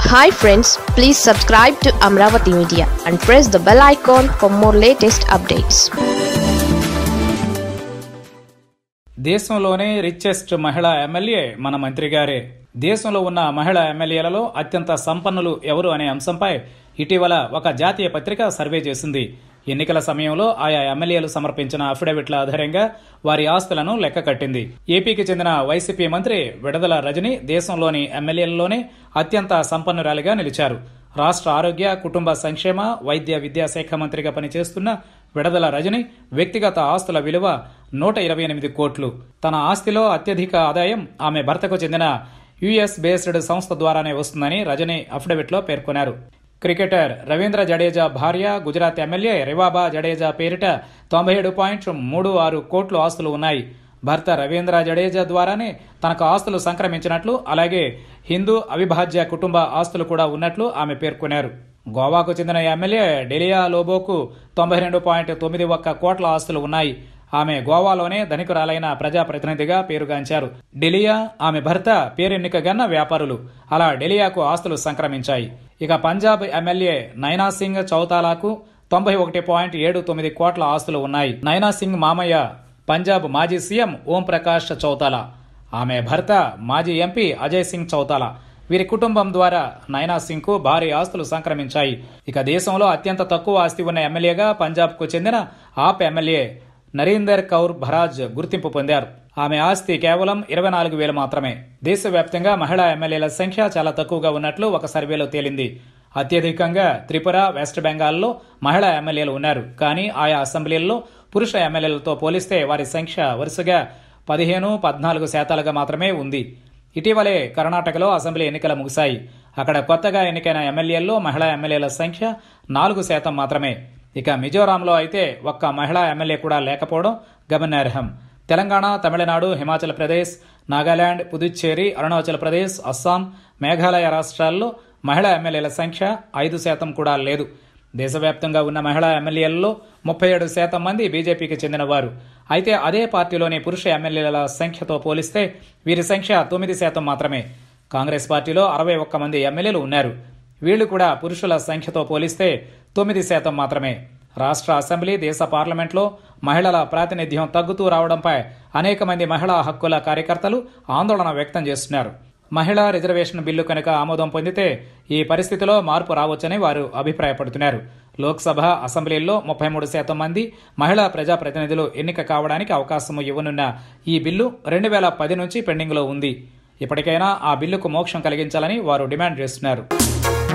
hi friends please subscribe to Amaravati media and press the bell icon for more latest updates దేశంలోనే richest మహిళా MLA మన మంత్రి గారే దేశంలో ఉన్న మహిళా ఎమ్మెల్యేలలో అత్యంత సంపన్నులు ఎవరు అనే అంశంపై ఇటీవల ఒక జాతీయ పత్రిక సర్వే చేసింది ఎన్నికల సమయంలో ఆయా ఎమ్మెల్యేలు సమర్పించిన అఫిడవిట్ల ఆధారంగా వారి ఆస్తులను లెక్క కట్టింది ఏపీకి చెందిన వైసీపీ మంత్రి విడదల రజని దేశంలోని ఎమ్మెల్యేలలోనే అత్యంత సంపన్నురాలిగా నిలిచారు రాష్ట్ర ఆరోగ్య కుటుంబ సంక్షేమ వైద్య విద్యాశాఖ మంత్రిగా పనిచేస్తున్న విడదల రజని వ్యక్తిగత ఆస్తుల విలువ నూట ఇరవై ఎనిమిది కోట్లు తన ఆస్తిలో అత్యధిక ఆదాయం ఆమె భర్తకు చెందిన యుఎస్ బేస్డ్ సంస్థ ద్వారానే వస్తుందని రజని అఫిడవిట్లో పేర్కొన్నారు క్రికెటర్ రవీంద్ర జడేజా భార్య గుజరాత్ ఎమ్మెల్యే రివాబా జడేజా పేరిట తొంభై ఏడు పాయింట్ మూడు ఆరు కోట్లు ఆస్తులు ఉన్నాయి భర్త రవీంద్ర జడేజా ద్వారానే తనకు ఆస్తులు సంక్రమించినట్లు అలాగే హిందూ అవిభాజ్య కుటుంబ ఆస్తులు కూడా ఉన్నట్లు ఆమె పేర్కొన్నారు గోవాకు చెందిన ఎమ్మెల్యే డెలియా లోబోకు తొంభై రెండు పాయింట్ తొమ్మిది ఒక్క కోట్ల ఆస్తులు ఉన్నాయి ఆమె గోవాలోనే ధనికురాలైన ప్రజాప్రతినిధిగా పేరుగాంచారు డెలియా ఆమె భర్త పేరెన్నికగన్న వ్యాపారులు అలా డెలియాకు ఆస్తులు సంక్రమించాయి ఇక పంజాబ్ ఎమ్మెల్యే నైనా సింగ్ చౌతాలాకు తొంభై ఒకటి పాయింట్ ఏడు తొమ్మిది కోట్ల ఆస్తులు ఉన్నాయి నైనా సింగ్ మామయ్య పంజాబ్ మాజీ సీఎం ఓం ప్రకాష్ చౌతాలా ఆమె భర్త మాజీ ఎంపీ అజయ్ సింగ్ చౌతాలా వీరి కుటుంబం ద్వారా నైనా సింగ్ కు భారీ ఆస్తులు సంక్రమించాయి ఇక దేశంలో అత్యంత తక్కువ ఆస్తి ఉన్న ఎమ్మెల్యేగా పంజాబ్ కు చెందిన ఆప్ ఎమ్మెల్యే నరీందర్ కౌర్ భరాజ్ గుర్తింపు పొందారు ఆమె ఆస్తి కేవలం ఇరవై నాలుగు వేలు మాత్రమే దేశవ్యాప్తంగా మహిళా ఎమ్మెల్యేల సంఖ్య చాలా తక్కువగా ఉన్నట్లు ఒక సర్వేలో తేలింది అత్యధికంగా త్రిపుర వెస్ట్ బెంగాల్లో మహిళా ఎమ్మెల్యేలు ఉన్నారు కానీ ఆయా అసెంబ్లీల్లో పురుష ఎమ్మెల్యేలతో పోలిస్తే వారి సంఖ్య వరుసగా పదిహేను పద్నాలుగు శాతాలుగా మాత్రమే ఉంది ఇటీవలే కర్ణాటకలో అసెంబ్లీ ఎన్నికలు ముగిశాయి అక్కడ కొత్తగా ఎన్నికైన ఎమ్మెల్యేల్లో మహిళా ఎమ్మెల్యేల సంఖ్య నాలుగు శాతం మాత్రమే ఇక మిజోరాంలో అయితే ఒక్క మహిళా ఎమ్మెల్యే కూడా లేకపోవడం గమనార్హం తెలంగాణ తమిళనాడు హిమాచల్ ప్రదేశ్ నాగాలాండ్ పుదుచ్చేరి అరుణాచల్ ప్రదేశ్ అస్సాం మేఘాలయ రాష్ట్రాల్లో మహిళా ఎమ్మెల్యేల సంఖ్య ఐదు శాతం కూడా లేదు దేశవ్యాప్తంగా ఉన్న మహిళా ఎమ్మెల్యేలలో ముప్పై ఏడు శాతం మంది బీజేపీకి చెందినవారు అయితే అదే పార్టీలోని పురుష ఎమ్మెల్యేల సంఖ్యతో పోలిస్తే వీరి సంఖ్య తొమ్మిది శాతం మాత్రమే కాంగ్రెస్ పార్టీలో అరవై ఒక్క మంది ఎమ్మెల్యేలు ఉన్నారు వీళ్లు కూడా పురుషుల సంఖ్యతో పోలిస్తే తొమ్మిది శాతం మాత్రమే రాష్ట్ర అసెంబ్లీ దేశ పార్లమెంట్లో మహిళల ప్రాతినిధ్యం తగ్గుతూ రావడంపై అనేక మంది మహిళా హక్కుల కార్యకర్తలు ఆందోళన వ్యక్తం చేస్తున్నారు మహిళా రిజర్వేషన్ బిల్లు కనుక ఆమోదం పొందితే ఈ పరిస్థితిలో మార్పు రావచ్చని వారు అభిప్రాయపడుతున్నారు లోక్సభ అసెంబ్లీల్లో ముప్పై మూడు శాతం మంది మహిళా ప్రజాప్రతినిధులు ఎన్నిక కావడానికి అవకాశం ఇవ్వనున్న ఈ బిల్లు రెండు వేల పది నుంచి పెండింగ్లో ఉంది ఇప్పటికైనా ఆ బిల్లుకు మోక్షం కలిగించాలని వారు డిమాండ్ చేస్తున్నారు